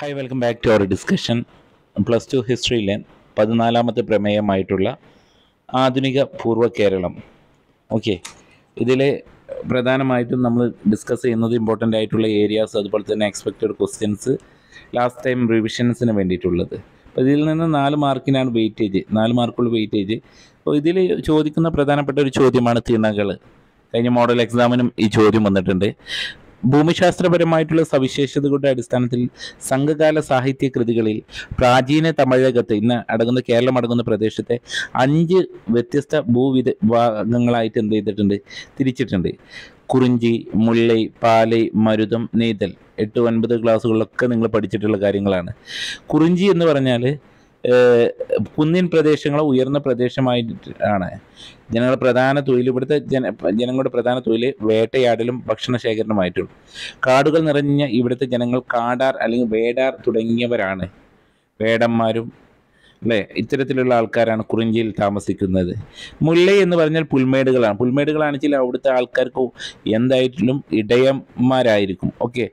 hi welcome back to our discussion plus two ഹിസ്റ്ററിയിലെ പതിനാലാമത്തെ പ്രമേയമായിട്ടുള്ള ആധുനിക പൂർവ്വ കേരളം ഓക്കെ ഇതിൽ പ്രധാനമായിട്ടും നമ്മൾ ഡിസ്കസ് ചെയ്യുന്നത് ഇമ്പോർട്ടൻ്റ് ആയിട്ടുള്ള ഏരിയാസ് അതുപോലെ തന്നെ എക്സ്പെക്റ്റഡ് ക്വസ്റ്റ്യൻസ് ലാസ്റ്റ് ടൈം റിവിഷൻസിന് വേണ്ടിയിട്ടുള്ളത് അപ്പോൾ ഇതിൽ നിന്ന് നാല് മാർക്കിനാണ് വെയിറ്റേജ് നാല് മാർക്കുള്ള വെയിറ്റേജ് അപ്പോൾ ഇതിൽ ചോദിക്കുന്ന പ്രധാനപ്പെട്ട ഒരു ചോദ്യമാണ് തിണകൾ കഴിഞ്ഞ മോഡൽ എക്സാമിനും ഈ ചോദ്യം വന്നിട്ടുണ്ട് ഭൂമിശാസ്ത്രപരമായിട്ടുള്ള സവിശേഷതകളുടെ അടിസ്ഥാനത്തിൽ സംഘകാല സാഹിത്യ കൃതികളിൽ പ്രാചീന തമിഴകത്ത് ഇന്ന് അടങ്ങുന്ന കേരളം അടങ്ങുന്ന പ്രദേശത്തെ അഞ്ച് വ്യത്യസ്ത ഭൂവിധ ഭാഗങ്ങളായിട്ട് എന്ത് ചെയ്തിട്ടുണ്ട് തിരിച്ചിട്ടുണ്ട് കുറിഞ്ചി മുല്ലൈ പാലൈ മരുതം നെയ്തൽ എട്ട് ഒൻപത് ക്ലാസ്സുകളിലൊക്കെ നിങ്ങൾ പഠിച്ചിട്ടുള്ള കാര്യങ്ങളാണ് കുറിഞ്ചി എന്ന് പറഞ്ഞാൽ ഏഹ്, കുന്നിൻ പ്രദേശങ്ങളോ ഉയർന്ന പ്രദേശമായിട്ട് ആണ് ജനങ്ങളുടെ പ്രധാന തൊഴിൽ ഇവിടുത്തെ ജന ജനങ്ങളുടെ പ്രധാന തൊഴിൽ വേട്ടയാടലും ഭക്ഷണ ശേഖരണമായിട്ടുള്ളൂ കാടുകൾ നിറഞ്ഞ ഇവിടുത്തെ ജനങ്ങൾ കാടാർ അല്ലെങ്കിൽ വേടാർ തുടങ്ങിയവരാണ് വേടന്മാരും അല്ലേ ഇത്തരത്തിലുള്ള ആൾക്കാരാണ് കുറിഞ്ചിയിൽ താമസിക്കുന്നത് മുല്ലൈ എന്ന് പറഞ്ഞാൽ പുൽമേടുകളാണ് പുൽമേടുകളാണെങ്കിലും അവിടുത്തെ ആൾക്കാർക്ക് എന്തായിട്ടും ഇടയന്മാരായിരിക്കും ഓക്കെ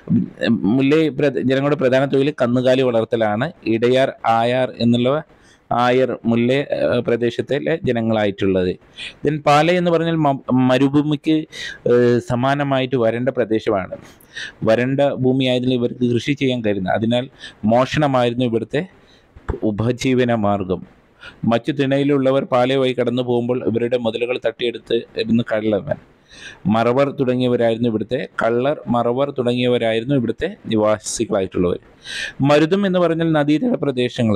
മുല്ലൈ പ്ര- ജനങ്ങളുടെ പ്രധാന തൊഴിൽ കന്നുകാലി വളർത്തലാണ് ഇടയാർ ആയാർ എന്നുള്ള ആയർ മുല്ല പ്രദേശത്തിലെ ജനങ്ങളായിട്ടുള്ളത് ദെൻ പാല എന്ന് പറഞ്ഞാൽ മ- മരുഭൂമിക്ക് ഏഹ്, സമാനമായിട്ട് വരണ്ട പ്രദേശമാണ് വരണ്ട ഭൂമിയായതിനാൽ ഇവർക്ക് കൃഷി ചെയ്യാൻ കഴിയുന്നത് അതിനാൽ മോഷണമായിരുന്നു ഇവിടുത്തെ ഉപജീവന മാർഗം മറ്റു തിണയിലുള്ളവർ പാലയുമായി കടന്നു പോകുമ്പോൾ ഇവരുടെ മുതലുകൾ തട്ടിയെടുത്ത് ഇരുന്ന് കള്ളവൻ മറവർ തുടങ്ങിയവരായിരുന്നു ഇവിടുത്തെ കള്ളർ മറവർ തുടങ്ങിയവരായിരുന്നു ഇവിടുത്തെ നിവാസികളായിട്ടുള്ളവർ മരുതം എന്ന് പറഞ്ഞാൽ നദീതട പ്രദേശങ്ങൾ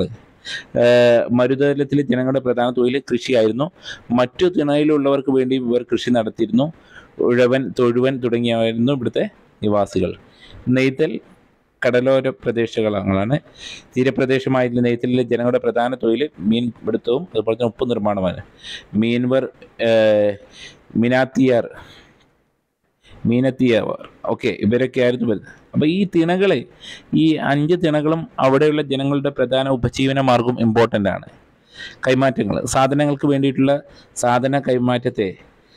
മരുതലത്തിലെ ജനങ്ങളുടെ പ്രധാന തൊഴിൽ കൃഷിയായിരുന്നു മറ്റു തിണയിലുള്ളവർക്ക് വേണ്ടി ഇവർ കൃഷി നടത്തിയിരുന്നു ഉഴവൻ തൊഴുവൻ തുടങ്ങിയവരായിരുന്നു ഇവിടുത്തെ നിവാസികൾ നെയ്തൽ കടലോര പ്രദേശങ്ങളാണ് തീരപ്രദേശമായിട്ടുള്ള നെയ്ത്തലിലെ ജനങ്ങളുടെ പ്രധാന തൊഴിൽ മീൻ പിടുത്തവും അതുപോലെ തന്നെ ഉപ്പ് നിർമ്മാണമാണ് മീൻവർ ഏഹ്, മിനാത്തിയാർ മീനത്തിയവർ ഓക്കെ ഇവരൊക്കെയായിരുന്നു വരുന്നത് അപ്പോൾ ഈ തിണകൾ ഈ അഞ്ച് തിണകളും അവിടെയുള്ള ജനങ്ങളുടെ പ്രധാന ഉപജീവന മാർഗം ഇമ്പോർട്ടൻ്റ് ആണ് കൈമാറ്റങ്ങൾ സാധനങ്ങൾക്ക് വേണ്ടിയിട്ടുള്ള സാധന കൈമാറ്റത്തെ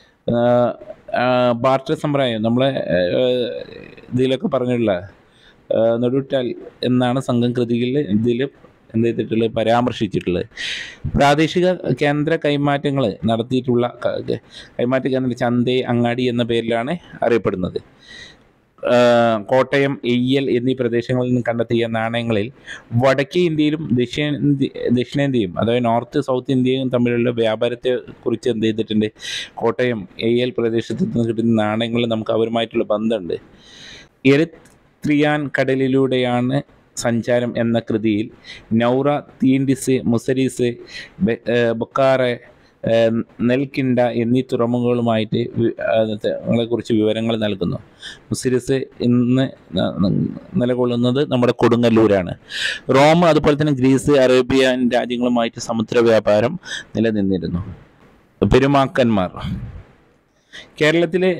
ബാർട്ടർ സമ്പ്രദായം നമ്മളെ ഏഹ്, ഇതിലൊക്കെ പറഞ്ഞിട്ടുള്ള ഏഹ്, നെടുട്ടാൽ എന്നാണ് സംഘം കൃതികളിൽ ഇതിൽ എന്ത് ചെയ്തിട്ടുള്ളത് പരാമർശിച്ചിട്ടുള്ളത് പ്രാദേശിക കേന്ദ്ര കൈമാറ്റങ്ങൾ നടത്തിയിട്ടുള്ള ക- ക- കൈമാറ്റ കേന്ദ്ര ചന്തേ അങ്ങാടി എന്ന പേരിലാണ് അറിയപ്പെടുന്നത് ഏഹ്, കോട്ടയം എയ്യൽ എന്നീ പ്രദേശങ്ങളിൽ നിന്ന് കണ്ടെത്തിയ നാണയങ്ങളിൽ വടക്കേ ഇന്ത്യയിലും ദക്ഷിണേന്ത്യ ദക്ഷിണേന്ത്യയും അതായത് നോർത്ത് സൗത്ത് ഇന്ത്യയും തമ്മിലുള്ള വ്യാപാരത്തെ കുറിച്ച് എന്ത് ചെയ്തിട്ടുണ്ട് കോട്ടയം എയ്യൽ പ്രദേശത്ത് നിന്ന് കിട്ടുന്ന നാണയങ്ങളിൽ നമുക്ക് അവരുമായിട്ടുള്ള ബന്ധമുണ്ട് എരിത്രിയാൻ കടലിലൂടെയാണ് സഞ്ചാരം എന്ന കൃതിയിൽ നൗറ തീൻഡിസ് മുസരീസ് ബെ- ഏഹ് ബൊക്കാറ ഏഹ് നെൽക്കിണ്ട എന്നീ തുറമുഖങ്ങളുമായിട്ട് കുറിച്ച് വിവരങ്ങൾ നൽകുന്നു മുസിരിസ് ഇന്ന് ന- ന- നിലകൊള്ളുന്നത് നമ്മുടെ കൊടുങ്ങല്ലൂരാണ് റോം അതുപോലെ തന്നെ ഗ്രീസ് അറേബ്യൻ രാജ്യങ്ങളുമായിട്ട് സമുദ്ര വ്യാപാരം നിലനിന്നിരുന്നു പെരുമാക്കന്മാർ കേരളത്തിലെ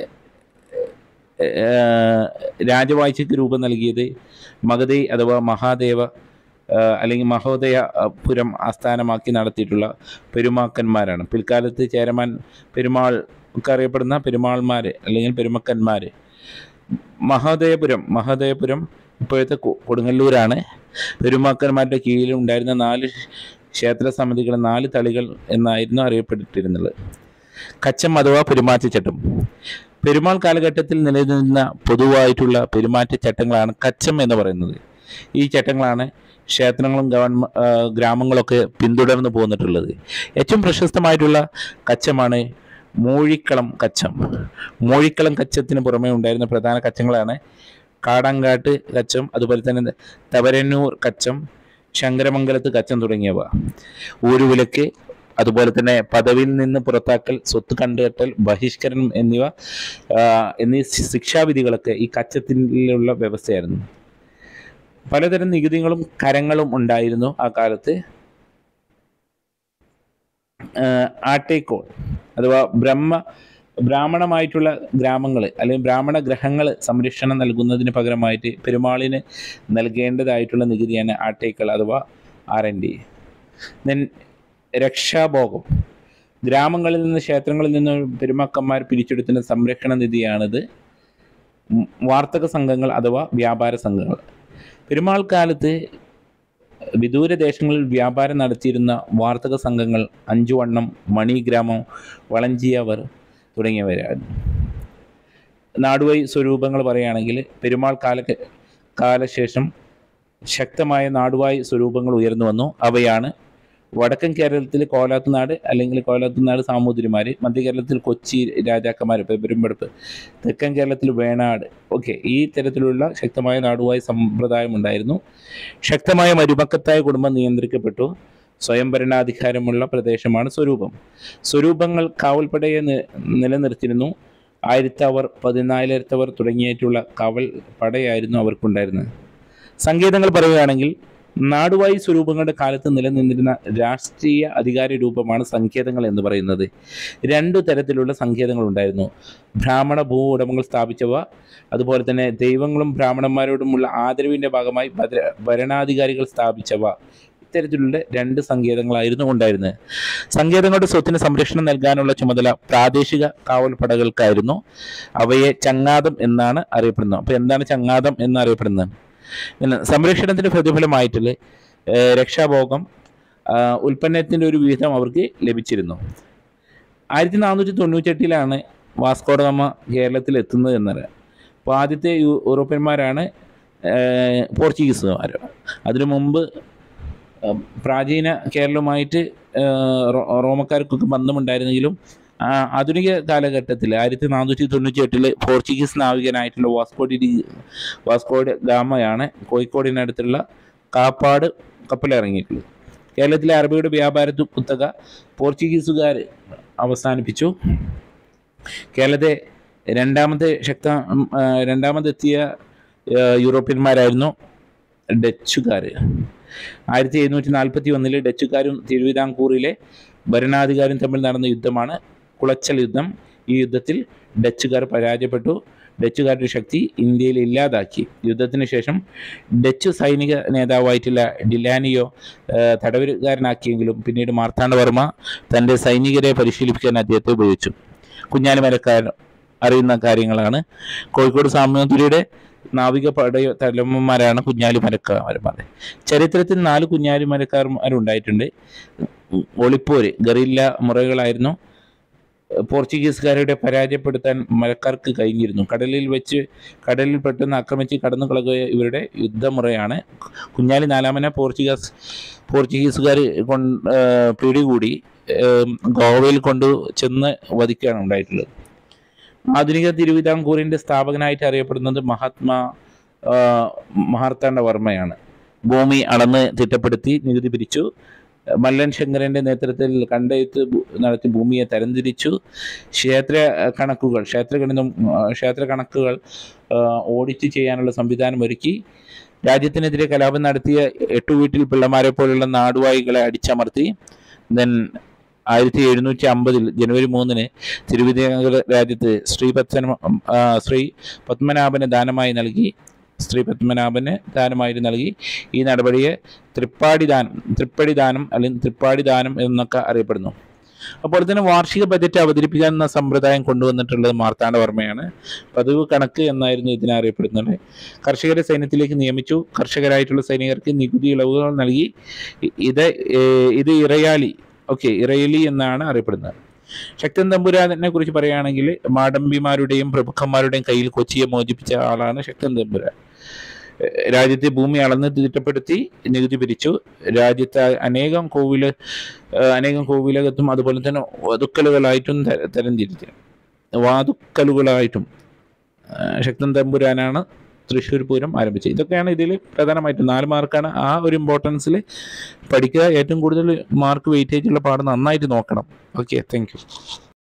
ഏഹ്, രാജവാഴ്ചയ്ക്ക് രൂപം നൽകിയത് മഗധൈ അഥവാ മഹാദേവ ഏഹ്, അല്ലെങ്കിൽ മഹോദയ അഹ്, പുരം ആസ്ഥാനമാക്കി നടത്തിയിട്ടുള്ള പെരുമാക്കന്മാരാണ് പിൽക്കാലത്ത് ചേരമാൻ പെരുമാൾ ഒക്കെ അറിയപ്പെടുന്ന പെരുമാൾമാർ അല്ലെങ്കിൽ പെരുമക്കന്മാർ മഹോദയപുരം മഹോദയപുരം ഇപ്പോഴത്തെ കൊ- കൊടുങ്ങല്ലൂരാണ് പെരുമാക്കന്മാരുടെ കീഴിൽ ഉണ്ടായിരുന്ന നാല് ക്ഷേത്ര സമിതികൾ നാല് തളികൾ എന്നായിരുന്നു അറിയപ്പെട്ടിരുന്നത് കച്ചം അഥവാ പെരുമാറ്റച്ചട്ടം പെരുമാൾ കാലഘട്ടത്തിൽ നിലനിന്ന പൊതുവായിട്ടുള്ള പെരുമാറ്റച്ചട്ടങ്ങളാണ് കച്ചം എന്ന് പറയുന്നത് ഈ ചട്ടങ്ങളാണ് ക്ഷേത്രങ്ങളും ഗവൺമ ആ, ഗ്രാമങ്ങളൊക്കെ പിന്തുടർന്ന് പോന്നിട്ടുള്ളത് ഏറ്റവും പ്രശസ്തമായിട്ടുള്ള കച്ചമാണ് മൂഴിക്കളം കച്ചം മൂഴിക്കളം കച്ചത്തിന് പുറമെ ഉണ്ടായിരുന്ന പ്രധാന കച്ചങ്ങളാണ് കാടങ്കാട്ട് കച്ചം അതുപോലെ തന്നെ തവരന്നൂർ കച്ചം ശങ്കരമംഗലത്ത് കച്ചം തുടങ്ങിയവ ഊരുവിലക്ക് അതുപോലെ തന്നെ പദവിയിൽ നിന്ന് പുറത്താക്കൽ സ്വത്ത് കണ്ടുകെട്ടൽ ബഹിഷ്കരണം എന്നിവ ആ, എന്നീ ശി- ശിക്ഷാവിധികളൊക്കെ ഈ കച്ചത്തിലുള്ള വ്യവസ്ഥയായിരുന്നു പലതരം നികുതികളും കരങ്ങളും ഉണ്ടായിരുന്നു ആ കാലത്ത് ആഹ് ആട്ടേക്കോൾ അഥവാ ബ്രഹ്മ ബ്രാഹ്മണമായിട്ടുള്ള ഗ്രാമങ്ങൾ അല്ലെങ്കിൽ ബ്രാഹ്മണ ഗ്രഹങ്ങൾ സംരക്ഷണം നൽകുന്നതിന് പകരമായിട്ട് പെരുമാളിന് നൽകേണ്ടതായിട്ടുള്ള നികുതിയാണ് ആട്ടേക്കൾ അഥവാ ആർ എൻ ഡി ദെൻ രക്ഷാഭോഗം ഗ്രാമങ്ങളിൽ നിന്ന് ക്ഷേത്രങ്ങളിൽ നിന്ന് പെരുമക്കന്മാർ പിരിച്ചെടുക്കുന്ന സംരക്ഷണ നിധിയാണിത് ഉം, വാർത്തക സംഘങ്ങൾ അഥവാ വ്യാപാര സംഘങ്ങൾ പെരുമാൾ കാലത്ത് വിദൂര ദേശങ്ങളിൽ വ്യാപാരം നടത്തിയിരുന്ന വാർത്തക സംഘങ്ങൾ അഞ്ചുവണ്ണം മണിഗ്രാമം വളഞ്ചിയവർ തുടങ്ങിയവരായിരുന്നു നാടുവൈ സ്വരൂപങ്ങൾ പറയുകയാണെങ്കിൽ പെരുമാൾ കാല കാലശേഷം ശക്തമായ നാടുവായ് സ്വരൂപങ്ങൾ ഉയർന്നു വന്നു അവയാണ് വടക്കൻ കേരളത്തിൽ കോലാത്തുനാട് അല്ലെങ്കിൽ കോലാത്തുനാട് സാമൂതിരിമാർ മധ്യ കേരളത്തിൽ കൊച്ചി രാജാക്കന്മാർ ഇപ്പോൾ പെരുമ്പെടുപ്പ് തെക്കൻ കേരളത്തിൽ വേണാട് ഓക്കെ ഈ തരത്തിലുള്ള ശക്തമായ നാടുവായ് സമ്പ്രദായം ഉണ്ടായിരുന്നു ശക്തമായ മരുമക്കത്തായ കുടുംബം നിയന്ത്രിക്കപ്പെട്ടു സ്വയംഭരണാധികാരമുള്ള പ്രദേശമാണ് സ്വരൂപം സ്വരൂപങ്ങൾ കാവൽപ്പടയെ നി- നിലനിർത്തിയിരുന്നു ആയിരത്തവർ പതിനായിരത്തവർ തുടങ്ങിയിട്ടുള്ള കാവൽ പടയായിരുന്നു അവർക്കുണ്ടായിരുന്നത് സങ്കേതങ്ങൾ പറയുകയാണെങ്കിൽ നാടുവായി സ്വരൂപങ്ങളുടെ കാലത്ത് നിലനിന്നിരുന്ന രാഷ്ട്രീയ അധികാര രൂപമാണ് സങ്കേതങ്ങൾ എന്ന് പറയുന്നത് രണ്ടു തരത്തിലുള്ള സങ്കേതങ്ങൾ ഉണ്ടായിരുന്നു ബ്രാഹ്മണ ഭൂ ഉടമകൾ സ്ഥാപിച്ചവ അതുപോലെ തന്നെ ദൈവങ്ങളും ബ്രാഹ്മണന്മാരോടുമുള്ള ആദരവിൻ്റെ ഭാഗമായി ഭദ്ര ഭരണാധികാരികൾ സ്ഥാപിച്ചവ ഇത്തരത്തിലുള്ള രണ്ട് സങ്കേതങ്ങളായിരുന്നു ഉണ്ടായിരുന്നത് സങ്കേതങ്ങളുടെ സ്വത്തിന് സംരക്ഷണം നൽകാനുള്ള ചുമതല പ്രാദേശിക കാവൽപ്പടകൾക്കായിരുന്നു അവയെ ചങ്ങാതം എന്നാണ് അറിയപ്പെടുന്നത് അപ്പോൾ എന്താണ് ചങ്ങാതം എന്ന് അറിയപ്പെടുന്നത് പിന്നെ സംരക്ഷണത്തിന്റെ പ്രതിഫലമായിട്ടുള്ള ഏഹ്, രക്ഷാഭോഗം ആ, ഉൽപ്പന്നത്തിന്റെ ഒരു വിഹിതം അവർക്ക് ലഭിച്ചിരുന്നു ആയിരത്തി നാനൂറ്റി തൊണ്ണൂറ്റെട്ടിലാണ് വാസ്കോഡഗാമ കേരളത്തിൽ എത്തുന്നത് എന്നറിയാം അപ്പോൾ ആദ്യത്തെ യു- യൂറോപ്യന്മാരാണ് ഏഹ്, പോർച്ചുഗീസുകാർ അതിനു മുമ്പ് ഏഹ്, പ്രാചീന കേരളവുമായിട്ട് ഏഹ്, റോ- റോമക്കാർക്കൊക്കെ ബന്ധമുണ്ടായിരുന്നെങ്കിലും ആ, ആധുനിക കാലഘട്ടത്തിൽ ആയിരത്തി നാനൂറ്റി തൊണ്ണൂറ്റി എട്ടില് പോർച്ചുഗീസ് നാവികനായിട്ടുള്ള വാസ്കോഡി ഡി വാസ്കോഡ് ഗാമയാണ് കോഴിക്കോടിനടുത്തുള്ള കാപ്പാട് കപ്പലിറങ്ങിയിട്ടുള്ളത് കേരളത്തിലെ അറബിയുടെ വ്യാപാര കുത്തക പോർച്ചുഗീസുകാർ അവസാനിപ്പിച്ചു കേരളത്തെ രണ്ടാമത്തെ ശക്ത ഉം, ആ, രണ്ടാമതെത്തിയ ആ, യൂറോപ്യന്മാരായിരുന്നു ഡച്ചുകാർ ആയിരത്തി എഴുന്നൂറ്റി നാൽപ്പത്തി ഒന്നില് ഡച്ചുകാരും തിരുവിതാംകൂറിലെ ഭരണാധികാരിയും തമ്മിൽ നടന്ന യുദ്ധമാണ് കുളച്ചൽ യുദ്ധം ഈ യുദ്ധത്തിൽ ഡച്ചുകാർ പരാജയപ്പെട്ടു ഡച്ചുകാരുടെ ശക്തി ഇന്ത്യയിൽ ഇല്ലാതാക്കി യുദ്ധത്തിന് ശേഷം ഡച്ച് സൈനിക നേതാവായിട്ടുള്ള ഡിലാനിയോ ആ, തടവുകാരനാക്കിയെങ്കിലും പിന്നീട് മാർത്താണ്ഡവർമ്മ തൻ്റെ സൈനികരെ പരിശീലിപ്പിക്കാൻ അദ്ദേഹത്തെ ഉപയോഗിച്ചു കുഞ്ഞാലിമരക്കാർ അറിയുന്ന കാര്യങ്ങളാണ് കോഴിക്കോട് സാമൂതിരിയുടെ നാവിക പട തലവന്മാരാണ് കുഞ്ഞാലി മരക്കാരന്മാർ ചരിത്രത്തിൽ നാല് കുഞ്ഞാലി മരക്കാരന്മാരുണ്ടായിട്ടുണ്ട് ഒളിപ്പോര് ഗറില്ല മുറകളായിരുന്നു പോർച്ചുഗീസുകാരുടെ പരാജയപ്പെടുത്താൻ മരക്കാർക്ക് കഴിഞ്ഞിരുന്നു കടലിൽ വെച്ച് കടലിൽ പെട്ടെന്ന് ആക്രമിച്ച് കടന്നു കളയുക ഇവരുടെ യുദ്ധമുറയാണ് കുഞ്ഞാലി നാലാമനെ പോർച്ചുഗീസ് പോർച്ചുഗീസുകാർ കൊണ്ട് പിടികൂടി ഏം, ഗോവയിൽ കൊണ്ട് ചെന്ന് വധിക്കുകയാണ് ഉണ്ടായിട്ടുള്ളത് ആധുനിക തിരുവിതാംകൂറിന്റെ സ്ഥാപകനായിട്ട് അറിയപ്പെടുന്നത് മഹാത്മാ ആ, മാർത്താണ്ഡവർമ്മയാണ് ഭൂമി അളന്ന് തിട്ടപ്പെടുത്തി നികുതി പിരിച്ചു മല്ലൻ ശങ്കരന്റെ നേതൃത്വത്തിൽ കണ്ടെഴുത്ത് ഭൂ- നടത്തി ഭൂമിയെ തരംതിരിച്ചു ക്ഷേത്ര കണക്കുകൾ ക്ഷേത്രഗണിതം ആ, ക്ഷേത്ര കണക്കുകൾ ആ, ഓഡിറ്റ് ചെയ്യാനുള്ള സംവിധാനം ഒരുക്കി രാജ്യത്തിനെതിരെ കലാപം നടത്തിയ എട്ടു വീട്ടിൽ പിള്ളമാരെ പോലുള്ള നാടുവായികളെ അടിച്ചമർത്തി ദെൻ ആയിരത്തി എഴുന്നൂറ്റി അമ്പതിൽ ജനുവരി മൂന്നിന് തിരുവിതാംകൂർ രാജ്യത്ത് ശ്രീ പത്മന ആ, ശ്രീ പത്മനാഭന് ദാനമായി നൽകി ശ്രീ പത്മനാഭന് ദാനമായിട്ട് നൽകി ഈ നടപടിയെ തൃപ്പാടി ദാനം തൃപ്പടി ദാനം അല്ലെങ്കിൽ തൃപ്പാടി ദാനം എന്നൊക്കെ അറിയപ്പെടുന്നു അപ്പോൾ തന്നെ വാർഷിക ബജറ്റ് അവതരിപ്പിക്കാൻ എന്ന സമ്പ്രദായം കൊണ്ടുവന്നിട്ടുള്ളത് മാർത്താണ്ഡവർമ്മയാണ് പതിവ് കണക്ക് എന്നായിരുന്നു ഇതിനെ അറിയപ്പെടുന്നത് കർഷകരെ സൈന്യത്തിലേക്ക് നിയമിച്ചു കർഷകരായിട്ടുള്ള സൈനികർക്ക് നികുതി ഇളവുകൾ നൽകി ഇ- ഇത് ഏർ, ഇത് ഇറയാലി ഓക്കെ ഇറയലി എന്നാണ് അറിയപ്പെടുന്നത് ശക്തൻ തമ്പുരാനെ കുറിച്ച് പറയുകയാണെങ്കിൽ മാടമ്പിമാരുടെയും പ്രഭുക്കന്മാരുടെയും കയ്യിൽ കൊച്ചിയെ മോചിപ്പിച്ച ആളാണ് ശക്തൻ തമ്പുരാൻ ഏഹ് രാജ്യത്തെ ഭൂമി അളന്ന് തിട്ടപ്പെടുത്തി നികുതി പിരിച്ചു രാജ്യത്തെ അനേകം കോവില് ഏഹ് അനേകം കോവിലകത്തും അതുപോലെ തന്നെ വതുക്കലുകളായിട്ടും ത- തരംതിരിച്ചു വാതുക്കലുകളായിട്ടും ഏഹ് ശക്തൻ തമ്പുരാനാണ് തൃശ്ശൂർ പൂരം ആരംഭിച്ചത് ഇതൊക്കെയാണ് ഇതിൽ പ്രധാനമായിട്ടും നാല് മാർക്കാണ് ആ ഒരു ഇമ്പോർട്ടൻസിൽ പഠിക്കുക ഏറ്റവും കൂടുതൽ മാർക്ക് വെയിറ്റേജ് ഉള്ള പാഠം നന്നായിട്ട് നോക്കണം ഓക്കെ താങ്ക് യു